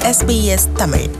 SBS Tamil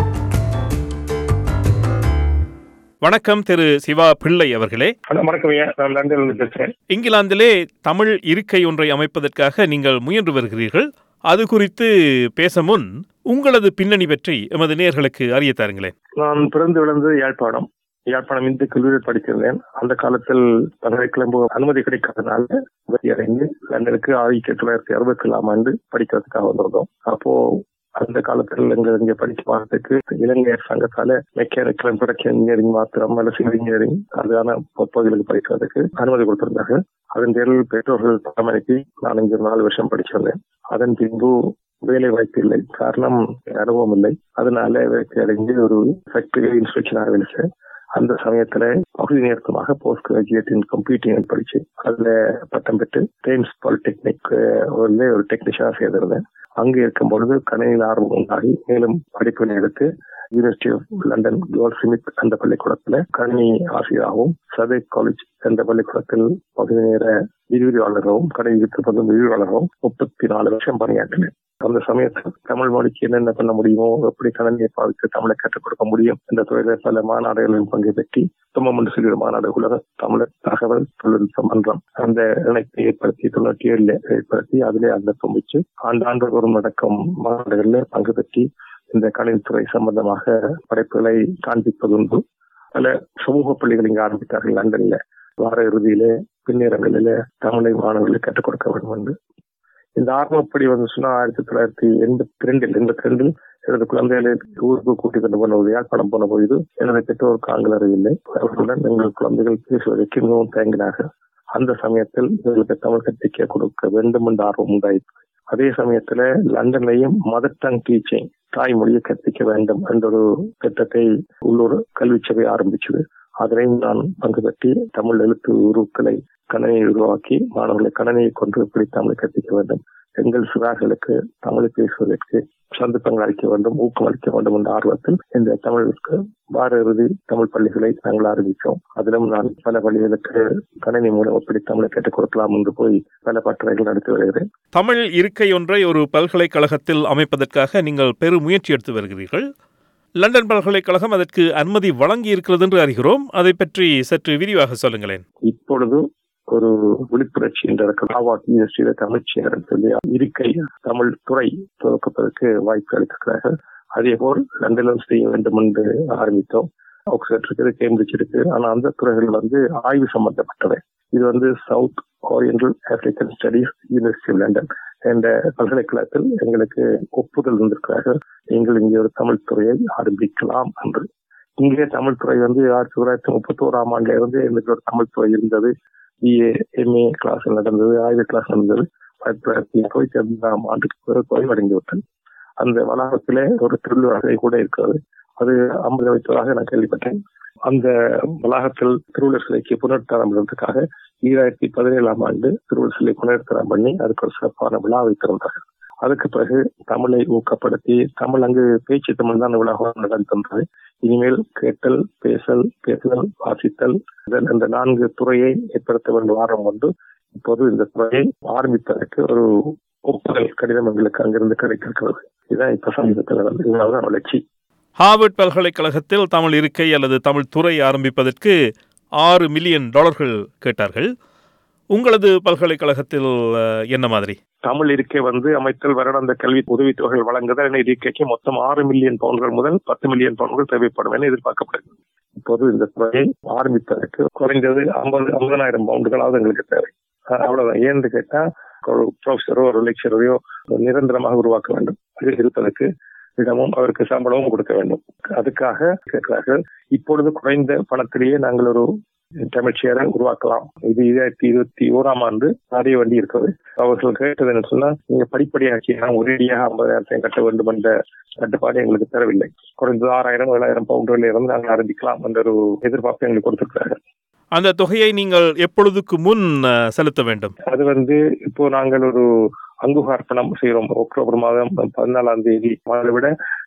வணக்கம் திரு சிவா பிள்ளை அவர்களே ஹலோ வணக்கம் ஐயா நான் லண்டன்ல பேசுறேன் இங்கிலாந்திலே தமிழ் இருக்கை ஒன்றை அமைப்பதற்காக நீங்கள் முயன்று வருகிறீர்கள் அது குறித்து பேச முன் உங்களது பின்னணி பற்றி எமது நேயர்களுக்கு அறிய தாருங்களேன் நான் பிறந்து விழுந்தது யாழ்ப்பாணம் யாழ்ப்பாணம் இந்து கல்லூரியில் படித்திருந்தேன் அந்த காலத்தில் பல்கலைக்கழகம் அனுமதி கிடைக்காதனால வெற்றி அடைந்து லண்டனுக்கு ஆயிரத்தி தொள்ளாயிரத்தி அறுபத்தி ஏழாம் ஆண்டு படிக்கிறதுக்காக வந்திருந்தோம் அப்போ அந்த காலத்தில் எங்க இங்க படிக்க வரதுக்கு இளைஞர் சங்கத்தால மெக்கானிக்கல் அண்ட் ப்ரொடக்ஷன் இன்ஜினியரிங் மாத்திரம் அல்ல சிவில் இன்ஜினியரிங் அதுதான பகுதிகளுக்கு படிக்கிறதுக்கு அனுமதி கொடுத்திருந்தாங்க அதன் பேரில் பெற்றோர்கள் பராமரித்து நான் இங்கு நாலு வருஷம் படிச்சிருந்தேன் அதன் பின்பு வேலை வாய்ப்பு இல்லை காரணம் அனுபவம் இல்லை அதனால வேலை அடைஞ்சு ஒரு ஃபேக்டரி இன்ஸ்பெக்ஷனாக வேலை செய்ய அந்த சமயத்துல பகுதி நேரத்தமாக போஸ்ட் கிராஜுவேட் இன் கம்ப்யூட்டிங் படிச்சு அதுல பட்டம் பெற்று டெய்ம்ஸ் பாலிடெக்னிக் ஒரு டெக்னீஷியனா சேர்ந்திருந்தேன் அங்கு இருக்கும் பொழுது கணினியில் ஆர்வம் உண்டாகி மேலும் படிப்பினை எடுத்து university of London Goldsmith அந்த பள்ளிக்கூடத்துல கணினி ஆசிரியராகவும் சதே காலேஜ் என்ற பள்ளிக்கூடத்தில் பகுதி நேர விரிவுரையாளராகவும் கணினி விருப்பதும் விரிவுரையாளராகவும் முப்பத்தி நாலு வருஷம் பணியாற்றினேன் அந்த சமயத்தில் தமிழ் மொழிக்கு என்னென்ன பண்ண முடியுமோ எப்படி கணினியை பாவித்து தமிழை கற்றுக் கொடுக்க முடியும் என்ற துறையில பல மாநாடுகளில் பங்கு பெற்றி தும்மம் என்று சொல்கிற மாநாடு உலக தமிழர் தகவல் தொழில்நுட்ப மன்றம் அந்த இணைப்பை ஏற்படுத்தி தொண்ணூற்றி ஏழுல ஏற்படுத்தி அதிலே அந்த தும்பிச்சு ஆண்டாண்டு ஒரு நடக்கும் மாநாடுகளில் பங்கு பெற்றி இந்த கணினித்துறை சம்பந்தமாக படைப்புகளை காண்பிப்பதுண்டு பல சமூக பள்ளிகள் இங்கு ஆரம்பித்தார்கள் லண்டன்ல வார இறுதியிலே பின்னேரங்களில தமிழை மாணவர்களுக்கு கற்றுக் கொடுக்க வேண்டும் என்று இந்த ஆர்வப்படி வந்து சொன்னா ஆயிரத்தி தொள்ளாயிரத்தி எண்பத்தி ரெண்டில் எண்பத்தி ரெண்டில் எனது குழந்தைகளை ஊருக்கு கூட்டிக் கொண்டு போன ஒரு யாழ்ப்பாணம் போன பொழுது எனது பெற்றோருக்கு ஆங்கில அறிவில்லை அவர்களுடன் எங்கள் குழந்தைகள் பேசுவதற்கு மிகவும் தயங்கினார்கள் அந்த சமயத்தில் இவர்களுக்கு தமிழ் கற்பிக்க கொடுக்க வேண்டும் என்ற ஆர்வம் உண்டாயிற்று அதே சமயத்துல லண்டன்லையும் மதர் டங் டீச்சிங் தாய்மொழியை கற்பிக்க வேண்டும் என்ற ஒரு திட்டத்தை உள்ளூர் கல்வி சபை ஆரம்பிச்சது அதனையும் நான் பங்கு பெற்றி தமிழ் எழுத்து உருக்களை கணனியை உருவாக்கி மாணவர்களை கணனியை கொண்டு எப்படி தமிழை கற்பிக்க வேண்டும் எங்கள் சிறார்களுக்கு தமிழை பேசுவதற்கு சந்தர்ப்பங்கள் அளிக்க வேண்டும் ஊக்கம் அளிக்க வேண்டும் என்ற ஆர்வத்தில் இந்த தமிழுக்கு வார இறுதி தமிழ் பள்ளிகளை நாங்கள் ஆரம்பித்தோம் அதிலும் நான் பல பள்ளிகளுக்கு கணினி மூலம் எப்படி தமிழை கற்றுக் கொடுக்கலாம் என்று போய் பல பட்டறைகள் நடத்தி வருகிறேன் தமிழ் இருக்கை ஒன்றை ஒரு பல்கலைக்கழகத்தில் அமைப்பதற்காக நீங்கள் பெரு முயற்சி எடுத்து வருகிறீர்கள் லண்டன் பல்கலைக்கழகம் அதற்கு அனுமதி வழங்கி இருக்கிறது என்று அறிகிறோம் அதை பற்றி சற்று விரிவாக சொல்லுங்களேன் இப்பொழுது ஒரு விழிப்புணர்ச்சி என்ற ஹாவார்ட் யூனிவர்சிட்டியில தமிழ்ச்சியர் சொல்லி இருக்கை தமிழ் துறை துவக்கப்பதற்கு வாய்ப்பு அளித்திருக்கிறார்கள் அதே போல் லண்டனிலும் செய்ய வேண்டும் என்று ஆரம்பித்தோம் ஆக்ஸ்போர்ட் இருக்குது கேம்பிரிட்ஜ் இருக்கு ஆனா அந்த துறைகள் வந்து ஆய்வு சம்பந்தப்பட்டவை இது வந்து South Oriental African studies university of London என்ற பல்கலைக்கழகத்தில் எங்களுக்கு ஒப்புதல் இருந்திருக்கிறார்கள் நீங்கள் இங்கே ஒரு தமிழ் துறையை ஆரம்பிக்கலாம் என்று இங்கே தமிழ் துறை வந்து ஆயிரத்தி தொள்ளாயிரத்தி முப்பத்தி ஓராம் ஆண்டுல இருந்து எங்களுக்கு ஒரு தமிழ் துறை இருந்தது பிஏ எம்ஏ கிளாஸ் நடந்தது ஆய்வு கிளாஸ் நடந்தது ஆயிரத்தி தொள்ளாயிரத்தி இருபத்தி ஐந்தாம் ஆண்டுக்கு பிறகு குறைவடைந்து விட்டது அந்த வளாகத்திலே ஒரு திருவிழா கூட இருக்கிறது அது ஐம்பது வைத்ததாக நான் கேள்விப்பட்டேன் அந்த வளாகத்தில் திருவள்ளுவர் சிலைக்கு புனர்த்தரம் பண்ணுறதுக்காக ஈராயிரத்தி பதினேழாம் ஆண்டு திருவள்ளுவர் சிலை புனர்த்தரம் பண்ணி அதுக்கு ஒரு சிறப்பான விழா வைத்திருந்தார்கள் அதுக்கு பிறகு தமிழை ஊக்கப்படுத்தி தமிழ் அங்கு பேச்சு தமிழ் தான் உலகம் நடந்தது இனிமேல் கேட்டல் பேசல் பேசுதல் வாசித்தல் இந்த நான்கு துறையை ஏற்படுத்த வேண்டும் வாரம் கொண்டு இப்போது இந்த துறையை ஆரம்பிப்பதற்கு ஒரு ஒப்புதல் கடிதம் எங்களுக்கு அங்கிருந்து கிடைத்திருக்கிறது இதுதான் இப்ப சமீபத்தில் நடந்தது இதனால்தான் வளர்ச்சி ஹார்வர்ட் பல்கலைக்கழகத்தில் தமிழ் இருக்கை அல்லது தமிழ் துறை ஆரம்பிப்பதற்கு ஆறு மில்லியன் டாலர்கள் கேட்டார்கள் உங்களது பல்கலைக்கழகத்தில் அஹ், என்ன மாதிரி தமிழ் இருக்கை வந்து அமைத்தல் வருடாந்த கல்வி உதவித்தொகைகள் வழங்குதல் என இருக்கைக்கு மொத்தம் ஆறு மில்லியன் பவுன்கள் முதல் பத்து மில்லியன் பவுன்கள் தேவைப்படும் என எதிர்பார்க்கப்படுகிறது இப்போது இந்த துறையை ஆரம்பிப்பதற்கு குறைந்தது ஐம்பது ஐம்பதனாயிரம் பவுண்டுகளாவது எங்களுக்கு தேவை அஹ் அவ்வளவுதான் ஏன்னு கேட்டா ஒரு ப்ரொஃபஸரோ ஒரு லெக்சரையோ நிரந்தரமாக உருவாக்க வேண்டும் அது இருப்பதற்கு இடமும் அவருக்கு சம்பளமும் கொடுக்க வேண்டும் அதுக்காக கேட்கிறார்கள் இப்பொழுது குறைந்த பணத்திலேயே நாங்கள் ஒரு தமிழ்ச்சியரை உருவாக்கலாம் இது இரண்டாயிரத்தி இருபத்தி ஓராம் ஆண்டு அடைய வேண்டி இருக்கிறது அவர்கள் கேட்டது என்ன சொன்னா நீங்க படிப்படியாக்கியா ஒரேடியாக ஐம்பதாயிரத்தையும் கட்ட வேண்டும் என்ற கட்டுப்பாடு எங்களுக்கு தரவில்லை குறைந்தது ஆறாயிரம் ஏழாயிரம் பவுண்டுகளில் இருந்து நாங்கள் ஆரம்பிக்கலாம் என்ற ஒரு எதிர்பார்ப்பு எங்களுக்கு கொடுத்திருக்கிறார்கள் அந்த தொகையை நீங்கள் எப்பொழுதுக்கு முன் அஹ், செலுத்த வேண்டும் அது வந்து இப்போ நாங்கள் ஒரு அங்குகார்ப்பணம் செய்கிறோம் அக்டோபர் மாதம் பதினாலாம் தேதி அதை விட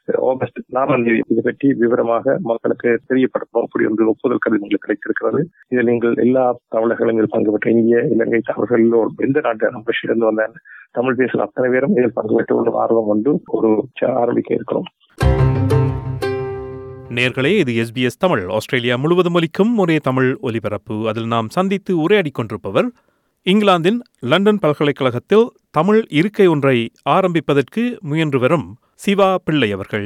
ஆகஸ்ட் நாலாம் தேதி இது பற்றி விவரமாக மக்களுக்கு தெரியப்படுத்தணும் அப்படி ஒன்று ஒப்புதல் கடிதங்கள் கிடைத்திருக்கிறது இதில் நீங்கள் எல்லா தமிழர்களும் இதில் பங்கு பெற்ற இந்திய இலங்கை தமிழர்கள் எல்லோரும் எந்த நாட்டு ரம்பஷிலிருந்து வந்த தமிழ் பேசுகிற அத்தனை பேரும் இதில் பங்கு பெற்று ஒரு ஆர்வம் கொண்டு ஒரு ஆரம்பிக்க இருக்கிறோம் நேர்களே இது எஸ்பிஎஸ் தமிழ் ஆஸ்திரேலியா முழுவதும் ஒலிக்கும் ஒரே தமிழ் ஒலிபரப்பு அதில் நாம் சந்தித்து உரையாடிக் கொண்டிருப்பவர் இங்கிலாந்தின் லண்டன் பல்கலைக்கழகத்தில் தமிழ் இருக்கை ஒன்றை ஆரம்பிப்பதற்கு முயன்று வரும் சிவா பிள்ளை அவர்கள்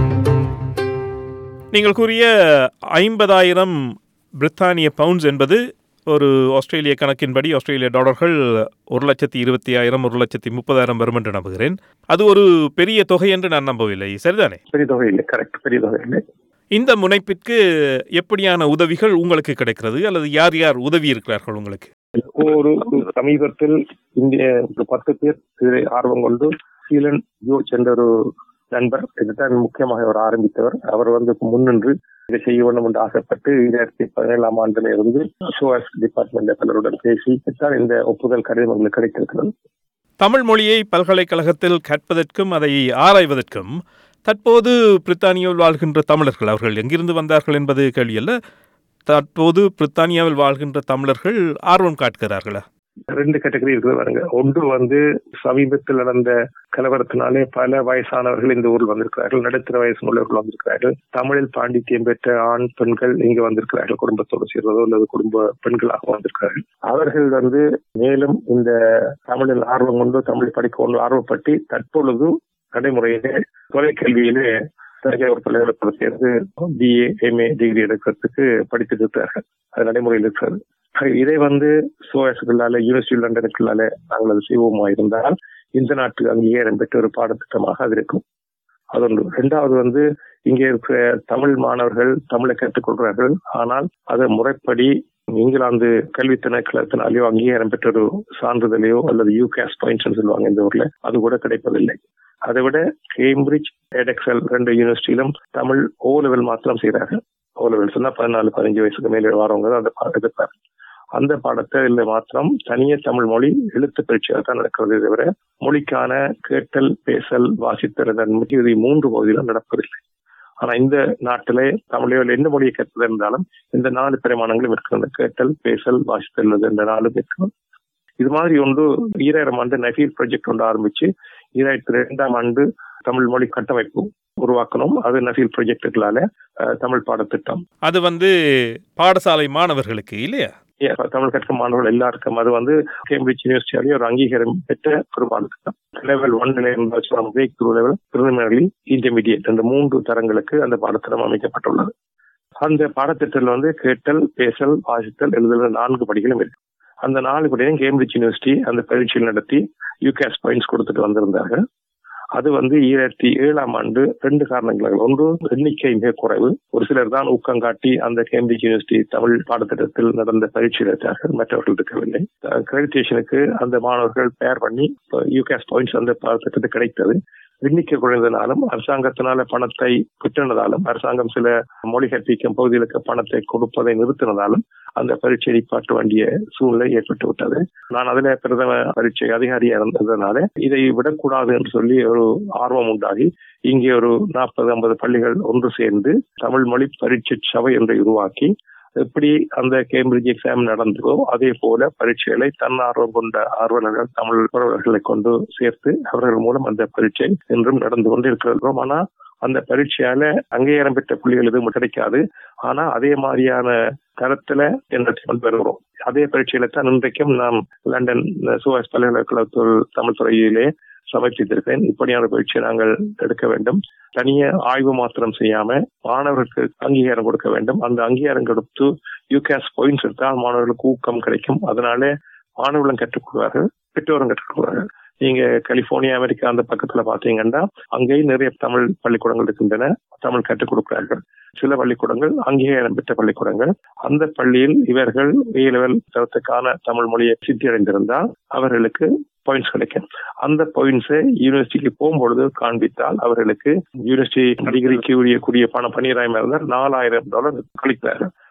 நீங்கள் கூறிய ஐம்பதாயிரம் பிரித்தானிய பவுண்ட்ஸ் என்பது ஒரு ஆஸ்திரேலிய கணக்கின்படி ஆஸ்திரேலிய டாலர்கள் ஒரு லட்சத்தி இருபத்தி ஆயிரம் ஒரு லட்சத்தி முப்பதாயிரம் வரும் என்று நம்புகிறேன் அது ஒரு பெரிய தொகை என்று நான் நம்பவில்லை சரிதானே பெரிய தொகை இல்லை கரெக்ட் பெரிய தொகை இல்லை இந்த முனைப்பிற்கு எப்படியான உதவிகள் உங்களுக்கு கிடைக்கிறது அல்லது யார் யார் உதவி இருக்கிறார்கள் உங்களுக்கு ஒரு சமீபத்தில் இந்திய ஒரு பத்து பேர் இதில் ஆர்வம் கொண்டு சீலன் ஜோர்ஜ் என்ற ஒரு நண்பர் இதுதான் முக்கியமாக அவர் ஆரம்பித்தவர் அவர் வந்து முன்னின்று இதை செய்ய வேண்டும் என்று ஆசைப்பட்டு இரண்டாயிரத்தி பதினேழாம் ஆண்டுல இருந்து சோஎஸ் டிபார்ட்மெண்ட் பலருடன் பேசி தான் இந்த ஒப்புதல் கடிதம் எங்களுக்கு கிடைத்திருக்கிறது தமிழ் மொழியை பல்கலைக்கழகத்தில் கற்பதற்கும் அதை ஆராய்வதற்கும் தற்போது பிரித்தானியாவில் வாழ்கின்ற தமிழர்கள் அவர்கள் எங்கிருந்து வந்தார்கள் என்பது கேள்வி அல்ல தற்போது பிரித்தானியாவில் வாழ்கின்ற தமிழர்கள் ஆர்வம் காட்டுகிறார்களா ரெண்டு கேட்டகரி இருக்குது பாருங்க ஒன்று வந்து சமீபத்தில் நடந்த கலவரத்தினாலே பல வயசானவர்கள் இந்த ஊரில் வந்திருக்கிறார்கள் நடுத்தர வயசு உள்ளவர்கள் வந்திருக்கிறார்கள் தமிழில் பாண்டித்யம் பெற்ற ஆண் பெண்கள் இங்கு வந்திருக்கிறார்கள் குடும்பத்தோடு சேர்வதோ அல்லது குடும்ப பெண்களாக வந்திருக்கிறார்கள் அவர்கள் வந்து மேலும் இந்த தமிழில் ஆர்வம் கொண்டு தமிழ் படிக்க கொண்டு ஆர்வப்பட்டு தற்பொழுது நடைமுறையிலே தொலைக்கல்வியிலே தனியார் பல்கலைக்கழகத்தில் சேர்ந்து பிஏ எம்ஏ டிகிரி எடுக்கிறதுக்கு படித்துட்டு இருக்கிறார்கள் அது நடைமுறையில் இருக்கிறது இதை வந்து சோஎஸ்களால யூனிவர்சிட்டி லண்டனுக்குள்ளால நாங்கள் அது செய்வோமா இருந்தால் இந்த நாட்டு அங்கீகாரம் பெற்ற ஒரு பாடத்திட்டமாக அது இருக்கும் அதொன்று இரண்டாவது வந்து இங்கே இருக்கிற தமிழ் மாணவர்கள் தமிழை கற்றுக்கொள்கிறார்கள் ஆனால் அதை முறைப்படி இங்கிலாந்து கல்வி திணைக்களத்தினாலேயோ அங்கீகாரம் பெற்ற ஒரு சான்றிதழையோ அல்லது யூகேஸ் பாயிண்ட்ஸ் சொல்லுவாங்க இந்த ஊர்ல அது கூட கிடைப்பதில்லை அதை விட கேம்பிரிட்ஜ் எடெக்ஸல் ரெண்டு யூனிவர்சிட்டியிலும் தமிழ் ஓ லெவல் மாத்திரம் செய்கிறார்கள் ஓ லெவல் சொன்னா பதினாலு பதினஞ்சு வயசுக்கு மேலே வரவங்க அந்த பாடம் எடுப்பார் அந்த பாடத்தை இல்ல மாத்திரம் தனிய தமிழ் மொழி எழுத்து பரீட்சையாக தான் நடக்கிறது தவிர மொழிக்கான கேட்டல் பேசல் வாசித்தல் இது மூன்று பகுதியிலும் நடப்பதில்லை ஆனா இந்த நாட்டிலே தமிழையோ எந்த மொழியை கற்பது இருந்தாலும் இந்த நாலு பிரமாணங்களும் இருக்கிறது கேட்டல் பேசல் வாசித்தல் இந்த நாலும் இருக்கிறது இது மாதிரி ஒன்று ஈராயிரம் ஆண்டு நஃபீல் ப்ராஜெக்ட் ஒன்று ஆரம்பிச்சு ஈராயிரத்தி ரெண்டாம் ஆண்டு தமிழ் மொழி கட்டமைப்பு உருவாக்கணும் அது நஃபீல் ப்ராஜெக்டுகளால தமிழ் பாடத்திட்டம் அது வந்து பாடசாலை மாணவர்களுக்கு இல்லையா தமிழ் கற்கும் மாணவர்கள் எல்லாருக்கும் அது வந்து கேம்பிரிட்ஜ் யூனிவர்சிட்டியாலேயே ஒரு அங்கீகாரம் பெற்ற ஒரு பாடத்திட்டம் லெவல் ஒன் நிலையம் breakthrough level preliminary intermediate இந்த மூன்று தரங்களுக்கு அந்த பாடத்திட்டம் அமைக்கப்பட்டுள்ளது அந்த பாடத்திட்டத்தில் வந்து கேட்டல் பேசல் வாசித்தல் எழுதுதல் நான்கு படிகளும் இருக்கு அந்த நாலு படியும் கேம்பிரிட்ஜ் யூனிவர்சிட்டி அந்த பரீட்சையில் நடத்தி யூகேஸ் பாயிண்ட்ஸ் கொடுத்துட்டு வந்திருந்தார்கள் அது வந்து ஈராயிரத்தி ஏழாம் ஆண்டு ரெண்டு காரணங்களாக ஒன்று எண்ணிக்கை மிக குறைவு ஒரு சிலர் தான் ஊக்கம் காட்டி அந்த கேம்பிரிட்ஜ் யூனிவர்சிட்டி தமிழ் பாடத்திட்டத்தில் நடந்த பரீட்சையில் எடுத்தார்கள் மற்றவர்கள் இருக்கவில்லை கிரெடிட்டேஷனுக்கு அந்த மாணவர்கள் பெயர் பண்ணி யூகேஸ் பாயிண்ட்ஸ் அந்த பாடத்திட்டத்துக்கு கிடைத்தது எண்ணிக்கை குறைந்ததாலும் அரசாங்கத்தினால பணத்தை பெற்றினதாலும் அரசாங்கம் சில மொழி கற்பிக்கும் பகுதிகளுக்கு பணத்தை கொடுப்பதை நிறுத்தினதாலும் அந்த பரீட்சை நிப்பாட்ட வேண்டிய சூழ்நிலை ஏற்பட்டு விட்டது நான் அதுல பிரதம பரீட்சை அதிகாரியா இருந்ததுனால இதை விடக்கூடாது என்று சொல்லி ஒரு ஆர்வம் உண்டாகி இங்கே ஒரு நாற்பது ஐம்பது பள்ளிகள் ஒன்று சேர்ந்து தமிழ் மொழி பரீட்சை சபை ஒன்றை உருவாக்கி எப்படி அந்த கேம்பிரிட்ஜ் எக்ஸாம் நடந்ததோ அதே போல பரீட்சைகளை தன்னார்வம் கொண்ட ஆர்வலர்கள் தமிழ் உறவர்களை கொண்டு சேர்த்து அவர்கள் மூலம் அந்த பரீட்சை இன்றும் நடந்து கொண்டு இருக்கிறோம் ஆனா அந்த பரீட்சையால அங்கீகாரம் பெற்ற புள்ளிகள் எதுவும் கிடைக்காது ஆனா அதே மாதிரியான தரத்துல கொண்டு வருகிறோம் அதே பரீட்சையில தான் இன்றைக்கும் நாம் லண்டன் சுவாஸ் பல்கலைக்கழகத்தில் தமிழ் துறையிலே சமர்ப்பித்திருக்கிறேன் இப்படியான பயிற்சியை நாங்கள் எடுக்க வேண்டும் தனிய ஆய்வு மாத்திரம் செய்யாம மாணவர்களுக்கு அங்கீகாரம் கொடுக்க வேண்டும் அந்த அங்கீகாரம் கொடுத்து யூகேஸ் பாயிண்ட்ஸ் எடுத்தால் மாணவர்களுக்கு ஊக்கம் கிடைக்கும் அதனால மாணவர்களும் கற்றுக்கொள்வார்கள் பெற்றோரும் கற்றுக்கொள்வார்கள் நீங்க கலிபோர்னியா அமெரிக்கா அந்த பக்கத்துல பாத்தீங்கன்னா அங்கேயும் நிறைய தமிழ் பள்ளிக்கூடங்கள் இருக்கின்றன தமிழ் கற்றுக் கொடுக்கிறார்கள் சில பள்ளிக்கூடங்கள் அங்கீகாரம் பெற்ற பள்ளிக்கூடங்கள் அந்த பள்ளியில் இவர்கள் ஏ லெவல் தரத்துக்கான தமிழ் மொழியை சித்தி அடைந்திருந்தால் அவர்களுக்கு பாயிண்ட்ஸ் கிடைக்கும் அந்த பாயிண்ட்ஸை யூனிவர்சிட்டிக்கு போகும்பொழுது காண்பித்தால் அவர்களுக்கு யூனிவர்சிட்டி டிகிரிக்கு உரியக்கூடிய பணம் பன்னிராயிரம் இருந்தால் நாலாயிரம் டாலர் கழிக்கிறார்கள்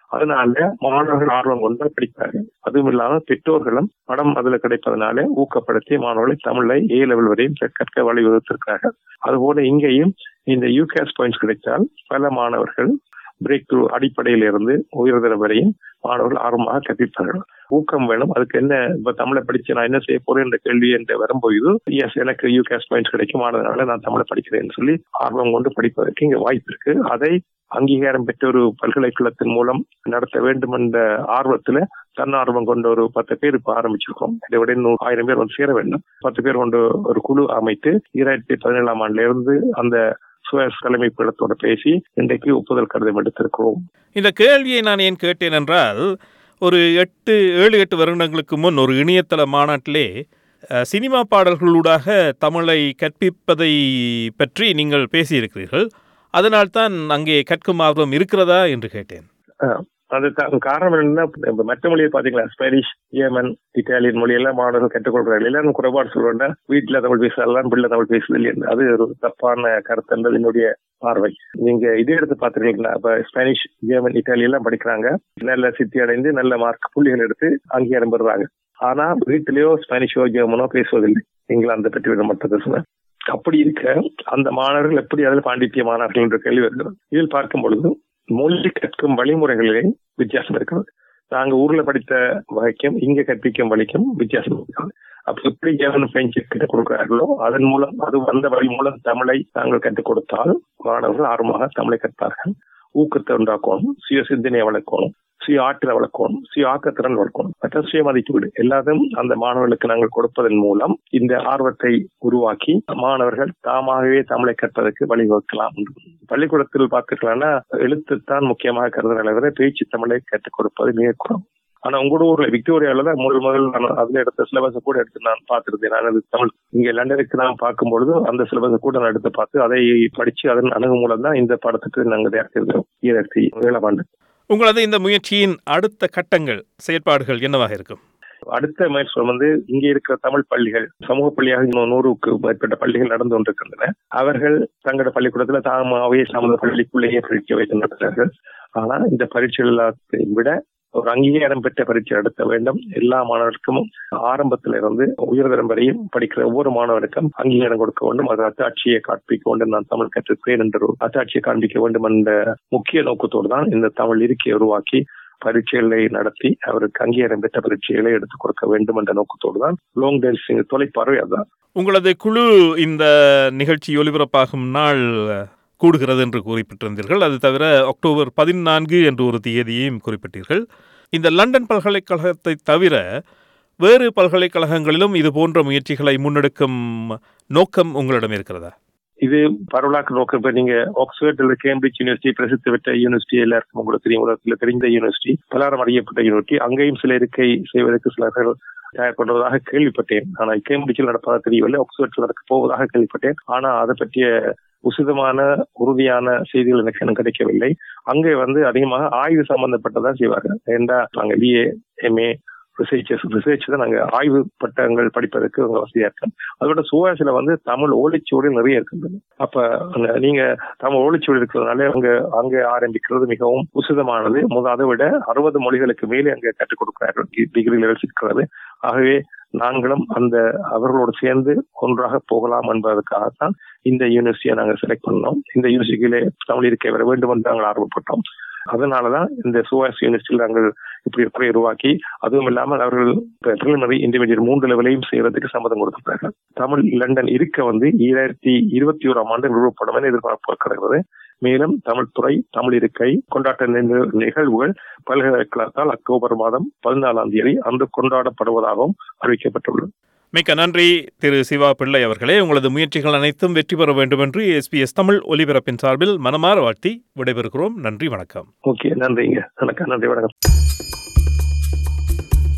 அதனால மாணவர்கள் ஆர்வம் கொண்டு படிப்பார்கள் அதுவும் இல்லாம பெற்றோர்களும் படம் அதுல கிடைப்பதனால ஊக்கப்படுத்தி மாணவர்களை தமிழை ஏ லெவல் வரையும் கற்க வழிவகுத்திருக்கிறார்கள் அதுபோல இங்கேயும் இந்த யூகேஸ் பாயிண்ட்ஸ் கிடைத்தால் பல மாணவர்கள் பிரேக் த்ரூ அடிப்படையில் இருந்து உயர்தரம் வரையும் மாணவர்கள் ஆர்வமாக கற்பிப்பார்கள் ஊக்கம் வேணும் அதுக்கு என்ன இப்ப தமிழை படிச்சு நான் என்ன செய்ய போறேன் என்ற கேள்வி என்று வரும்போது எஸ் எனக்கு யூகேஸ் பாயிண்ட்ஸ் கிடைக்கும் அதனால நான் தமிழை படிக்கிறேன்னு சொல்லி ஆர்வம் கொண்டு படிப்பதற்கு இங்க வாய்ப்பு இருக்கு அதை அங்கீகாரம் பெற்ற ஒரு பல்கலைக்கழகத்தின் மூலம் நடத்த வேண்டும் என்ற ஆர்வத்துல தன்னார்வம் கொண்ட ஒரு பத்து பேர் இப்ப ஆரம்பிச்சிருக்கோம் இதை விட இன்னும் ஆயிரம் பேர் வந்து சேர வேண்டும் பத்து பேர் கொண்டு ஒரு குழு அமைத்து இரண்டாயிரத்தி பதினேழாம் ஆண்டுல இருந்து அந்த சுயஸ் தலைமை பீடத்தோட பேசி இன்றைக்கு ஒப்புதல் கடிதம் எடுத்திருக்கிறோம் இந்த கேள்வியை நான் ஏன் கேட்டேன் என்றால் ஒரு எட்டு ஏழு எட்டு வருடங்களுக்கு முன் ஒரு இணையதள மாநாட்டிலே அஹ், சினிமா பாடல்களூடாக தமிழை கற்பிப்பதை பற்றி நீங்கள் பேசியிருக்கிறீர்கள் அதனால்தான் அங்கே கற்கும் ஆர்வம் இருக்கிறதா என்று கேட்டேன் அது த- காரணம் என்னன்னா இப்ப மற்ற மொழியை பாத்தீங்களா ஸ்பெனிஷ் ஜெர்மன் இத்தாலியன் மொழியெல்லாம் மாணவர்கள் கற்றுக்கொள்றார்கள் எல்லாரும் குறைபாடு சொல்றேன்னா வீட்டுல தமிழ் பேசலாம் பிள்ளை தமிழ் பேசுது இல்லையா அது ஒரு தப்பான கருத்து என்பது என்னுடைய பார்வை நீங்க இதே எடுத்து பாத்துருக்கீங்களா இப்ப ஸ்பானிஷ் ஜெர்மன் இத்தாலி எல்லாம் படிக்கிறாங்க நல்ல சித்தி அடைந்து நல்ல மார்க் புள்ளிகள் எடுத்து அங்கீகாரம் பெறுறாங்க ஆனா வீட்டிலேயோ ஸ்பானிஷோ ஜெர்மனோ பேசுவதில்லை இங்கிலாந்து பற்றி விட மட்டும் பேசுவேன் அப்படி இருக்க அந்த மாணவர்கள் எப்படி அதில் பாண்டித்ய மாணவர்கள் என்ற கேள்வி வருகிறது இதில் பார்க்கும் பொழுது மொழி கற்கும் வழிமுறைகளிலே வித்தியாசம் இருக்கிறது நாங்க ஊர்ல படித்த வகைக்கும் இங்க கற்பிக்கும் வழிக்கும் வித்தியாசம் இருக்கிறது அப்ப எப்படி ஜெர்மன் பிரெஞ்சு கற்றுக் கொடுக்கிறார்களோ அதன் மூலம் அது அந்த வழி மூலம் தமிழை நாங்கள் கற்றுக் கொடுத்தால் மாணவர்கள் ஆர்வமாக தமிழை கற்பார்கள் ஊக்கத்தை உண்டாக்கணும் சுய சிந்தனையை வளர்க்கணும் சுய ஆற்றலை வளர்க்கணும் சுய ஆக்கத்திறன் வளர்க்கணும் மற்ற சுய மதிப்பீடு எல்லாத்தையும் அந்த மாணவர்களுக்கு நாங்கள் கொடுப்பதன் மூலம் இந்த ஆர்வத்தை உருவாக்கி மாணவர்கள் தாமாகவே தமிழை கற்பதற்கு வழிவகுக்கலாம் பள்ளிக்கூடத்தில் பார்த்துக்கலாம்னா எழுத்துத்தான் முக்கியமாக கருதுகளை விட பேச்சு தமிழை கற்றுக் கொடுப்பது மிக குறம் ஆனா உங்களோட ஊர்ல விக்டோரியால தான் முதல் முதல் நான் அதுல எடுத்த சிலபஸை கூட எடுத்து நான் பார்த்திருந்தேன் நான் அது தமிழ் இங்க லண்டனுக்கு நான் பார்க்கும்பொழுது அந்த சிலபஸை கூட நான் எடுத்து பார்த்து அதை படிச்சு அதன் அணுகுமூலம் தான் இந்த படத்துக்கு நாங்கள் தயாரிச்சிருந்தோம் ஈராயிரத்தி ஏழாம் ஆண்டு உங்களது இந்த முயற்சியின் அடுத்த கட்டங்கள் செயற்பாடுகள் என்னவாக இருக்கும் அடுத்த முயற்சி வந்து இங்க இருக்கிற தமிழ் பள்ளிகள் சமூக பள்ளியாக இன்னும் நூறுக்கு மேற்பட்ட பள்ளிகள் நடந்து கொண்டிருக்கின்றன அவர்கள் தங்களோட பள்ளிக்கூடத்துல தாமாவே சமத பள்ளிக்குள்ளேயே பரீட்சை வைத்து நடத்துகிறார்கள் ஆனா இந்த பரீட்சை எல்லாத்தையும் விட ஒரு அங்கீகாரம் பெற்ற பரீட்சை நடத்த வேண்டும் எல்லா மாணவருக்கும் ஆரம்பத்துல இருந்து உயர்தரம் வரையும் படிக்கிற ஒவ்வொரு மாணவருக்கும் அங்கீகாரம் கொடுக்க வேண்டும் அது அத்தாட்சியை காண்பிக்க வேண்டும் நான் தமிழ் கற்றுக்கிறேன் என்ற ஒரு அத்தாட்சியை காண்பிக்க வேண்டும் என்ற முக்கிய நோக்கத்தோடு தான் இந்த தமிழ் இருக்கையை உருவாக்கி பரீட்சைகளை நடத்தி அவருக்கு அங்கீகாரம் பெற்ற பரீட்சைகளை எடுத்துக் கொடுக்க வேண்டும் என்ற நோக்கத்தோடு தான் லாங் டேன்சிங் தொலைப்பார்வை அதுதான் உங்களது குழு இந்த நிகழ்ச்சி ஒலிபரப்பாகும் நாள் கூடுகிறது என்று குறிப்பிட்டிருந்தீர்கள் அது தவிர அக்டோபர் பதினான்கு என்று ஒரு தேதியையும் குறிப்பிட்டீர்கள் இந்த லண்டன் பல்கலைக்கழகத்தை தவிர வேறு பல்கலைக்கழகங்களிலும் இது போன்ற முயற்சிகளை முன்னெடுக்கும் நோக்கம் உங்களிடம் இருக்கிறதா இது பரவலாக்க நோக்கம் இப்ப நீங்க ஆக்ஸ்போர்ட் அல்லது கேம்பிரிட்ஜ் யூனிவர்சிட்டி பிரசித்தி பெற்ற யூனிவர்சிட்டி எல்லாருக்கும் உங்களுக்கு தெரியும் உலகத்தில் தெரிந்த யூனிவர்சிட்டி பலாரம் அறியப்பட்ட யூனிவர்சிட்டி அங்கேயும் சில இருக்கை செய்வதற்கு சிலர்கள் தயார் பண்ணுவதாக கேள்விப்பட்டேன் ஆனா கேம்பிரிட்ஜில் நடப்பதாக தெரியவில்லை ஆக்ஸ்போர்ட்ல நடக்க போவதாக கேள்விப்பட்டேன் ஆனா அதை பற்றிய உசிதமான உறுதியான செய்திகள் எனக்கு எனக்கு கிடைக்கவில்லை அங்கே வந்து அதிகமாக ஆய்வு சம்பந்தப்பட்டதா செய்வார்கள் ஏண்டா நாங்க பிஏ எம்ஏ ரிசர்ச்சர்ஸ் ரிசர்ச் தான் நாங்க ஆய்வு பட்டங்கள் படிப்பதற்கு உங்க வசதியா இருக்கும் அதோட சுவாசில வந்து தமிழ் ஓலைச்சுவடில் நிறைய இருக்கின்றது அப்ப அங்க நீங்க தமிழ் ஓலைச்சுவடி இருக்கிறதுனால அங்க அங்க ஆரம்பிக்கிறது மிகவும் உசிதமானது முத அதை விட அறுபது மொழிகளுக்கு மேலே அங்க கற்றுக் கொடுக்கிறார்கள் டிகிரி லெவல்ஸ் இருக்கிறது ஆகவே நாங்களும் அந்த அவர்களோடு சேர்ந்து ஒன்றாக போகலாம் என்பதற்காகத்தான் இந்த யூனிவர்சிட்டியை நாங்கள் செலக்ட் பண்ணோம் இந்த யூனிவர்சிட்டியிலே தமிழ் இருக்க வர வேண்டும் என்று நாங்கள் ஆர்வப்பட்டோம் அதனாலதான் இந்த சுவாஸ் யூனிவர்சிட்டியில் நாங்கள் இப்படி ஒரு துறை உருவாக்கி அதுவும் இல்லாமல் அவர்கள் பிரிலிமினரி இன்டிமீடியட் மூன்று லெவலையும் செய்யறதுக்கு சம்மதம் கொடுத்திருக்கிறார்கள் தமிழ் லண்டன் இருக்க வந்து ஈராயிரத்தி இருபத்தி ஓராம் ஆண்டு நிறுவப்படும் என எதிர்பார்க்கப்படுகிறது மேலும் தமிழ் துறை தமிழ் இருக்கை கொண்டாட்ட நிக- நிகழ்வுகள் பல்கலைக்கழகத்தால் அக்டோபர் மாதம் பதினாலாம் தேதி அன்று கொண்டாடப்படுவதாகவும் அறிவிக்கப்பட்டுள்ளது மிக்க நன்றி திரு சிவா பிள்ளை அவர்களே உங்களது முயற்சிகள் அனைத்தும் வெற்றி பெற வேண்டும் என்று எஸ்பிஎஸ் தமிழ் ஒலிபரப்பின் சார்பில் மனமாற வாழ்த்தி விடைபெறுகிறோம் நன்றி வணக்கம் ஓகே நன்றிங்க வணக்கம் நன்றி வணக்கம்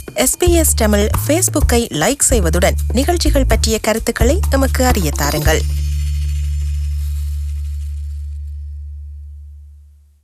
எஸ்பிஎஸ் தமிழ் ஃபேஸ்புக்கை லைக் செய்வதுடன் நிகழ்ச்சிகள் பற்றிய கருத்துக்களை எமக்கு அறிய தாருங்கள்